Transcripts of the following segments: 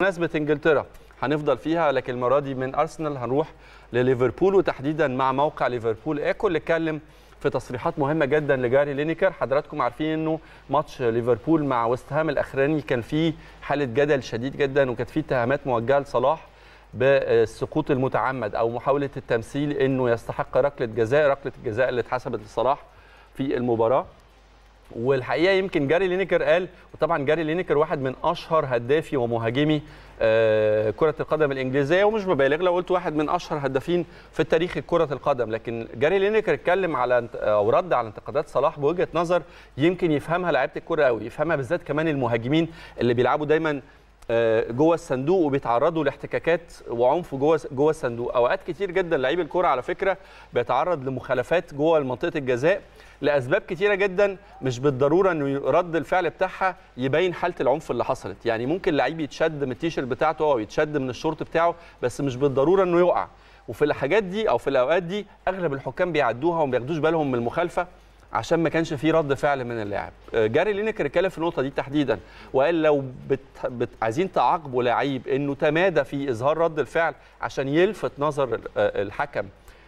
بمناسبه انجلترا هنفضل فيها لكن المره دي من ارسنال هنروح لليفربول وتحديدا مع موقع ليفربول ايكو اللي اتكلم في تصريحات مهمه جدا لجاري لينيكر حضراتكم عارفين انه ماتش ليفربول مع ويست هام الاخراني كان فيه حاله جدل شديد جدا وكانت فيه اتهامات موجهه لصلاح بالسقوط المتعمد او محاوله التمثيل انه يستحق ركله جزاء ركله الجزاء اللي اتحسبت لصلاح في المباراه والحقيقه يمكن جاري لينيكر قال وطبعا جاري لينيكر واحد من اشهر هدافي ومهاجمي آه كره القدم الانجليزيه ومش ببالغ لو قلت واحد من اشهر هدافين في تاريخ كره القدم لكن جاري لينيكر اتكلم على او رد على انتقادات صلاح بوجهه نظر يمكن يفهمها لعيبه الكره قوي يفهمها بالذات كمان المهاجمين اللي بيلعبوا دايما جوه الصندوق وبيتعرضوا لاحتكاكات وعنف جوه جوه الصندوق اوقات كتير جدا لعيب الكوره على فكره بيتعرض لمخالفات جوه منطقه الجزاء لاسباب كتيره جدا مش بالضروره انه رد الفعل بتاعها يبين حاله العنف اللي حصلت يعني ممكن لعيب يتشد من التيشيرت بتاعته او يتشد من الشورت بتاعه بس مش بالضروره انه يقع وفي الحاجات دي او في الاوقات دي اغلب الحكام بيعدوها وما بياخدوش بالهم من المخالفه عشان ما كانش في رد فعل من اللاعب جاري لينكر اتكلم في النقطه دي تحديدا وقال لو بت... بت... عايزين تعاقبوا لعيب انه تمادى في اظهار رد الفعل عشان يلفت نظر الحكم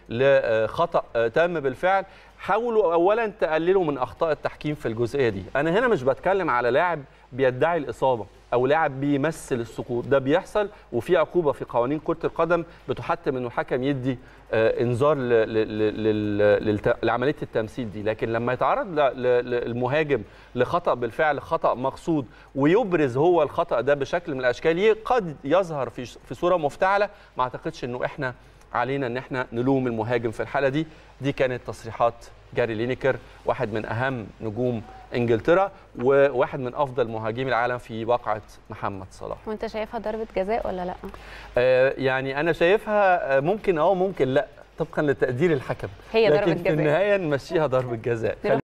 لخطا تم بالفعل حاولوا اولا تقللوا من اخطاء التحكيم في الجزئيه دي انا هنا مش بتكلم على لاعب بيدعي الاصابه او لاعب بيمثل السقوط ده بيحصل وفي عقوبه في قوانين كره القدم بتحتم انه الحكم يدي انذار لعمليه التمثيل دي لكن لما يتعرض المهاجم لخطا بالفعل خطا مقصود ويبرز هو الخطا ده بشكل من الاشكال قد يظهر في في صوره مفتعله ما اعتقدش انه احنا علينا ان احنا نلوم المهاجم في الحاله دي دي كانت تصريحات جاري لينيكر واحد من اهم نجوم انجلترا وواحد من افضل مهاجمي العالم في واقعه محمد صلاح وانت شايفها ضربه جزاء ولا لا آه يعني انا شايفها ممكن اه ممكن لا طبقا لتقدير الحكم هي ضربه لكن جزاء في النهايه نمشيها ضربه جزاء